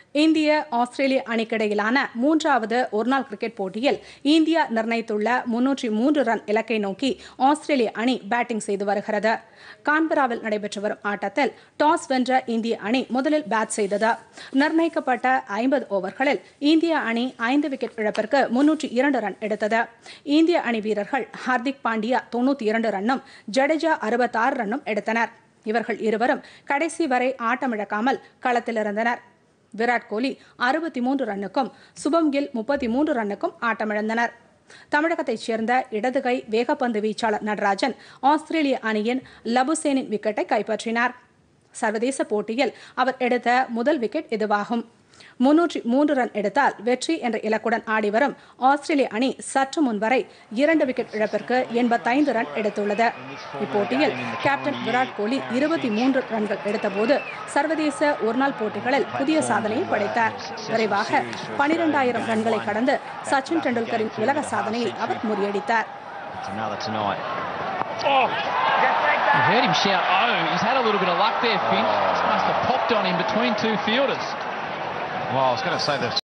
இந்திய ஆஸ்திரேலிய அணிக்கிடையிலான மூன்றாவது ஒருநாள் கிரிக்கெட் போட்டியில் இந்தியா நிர்ணயித்துள்ள முன்னூற்றி மூன்று ரன் இலக்கை நோக்கி ஆஸ்திரேலிய அணி பேட்டிங் செய்து வருகிறது கான்பராவில் நடைபெற்று வரும் ஆட்டத்தில் டாஸ் வென்ற இந்திய அணி முதலில் பேட் செய்தது நிர்ணயிக்கப்பட்ட ஐம்பது ஓவர்களில் இந்திய அணி ஐந்து விக்கெட் இழப்பிற்கு முன்னூற்றி இரண்டு ரன் எடுத்தது இந்திய அணி வீரர்கள் ஹார்திக் பாண்டியா தொண்ணூற்றி இரண்டு ரன்னும் ஜடேஜா அறுபத்தாறு ரன்னும் எடுத்தனர் இவர்கள் இருவரும் கடைசி வரை ஆட்டமிழக்காமல் களத்தில் இருந்தனர் விராட் கோலி அறுபத்தி மூன்று ரன்னுக்கும் சுபம் கில் முப்பத்தி மூன்று ரன்னுக்கும் ஆட்டமிழந்தனர் தமிழகத்தைச் சேர்ந்த இடதுகை வேகப்பந்து வீச்சாளர் நடராஜன் ஆஸ்திரேலிய அணியின் லபுசேனின் விக்கெட்டை கைப்பற்றினார் சர்வதேச போட்டியில் அவர் எடுத்த முதல் விக்கெட் இதுவாகும் முன்னூற்றி மூன்று ரன் எடுத்தால் வெற்றி என்ற இலக்குடன் ஆடி வரும் ஆஸ்திரேலிய அணி சற்று முன் வரை இரண்டு விக்கெட் இழப்பிற்கு எண்பத்தைந்து ரன் எடுத்துள்ளது இப்போட்டியில் கேப்டன் விராட் கோலி இருபத்தி மூன்று ரன்கள் எடுத்தபோது சர்வதேச ஒருநாள் போட்டிகளில் புதிய சாதனையை படைத்தார் விரைவாக பனிரெண்டாயிரம் ரன்களை கடந்து சச்சின் டெண்டுல்கரின் உலக சாதனையை அவர் முறியடித்தார் It's another tonight. I heard him shout, oh, he's had a little bit of luck there, Finch. This must have popped on him between two fielders. Well, I was going to say the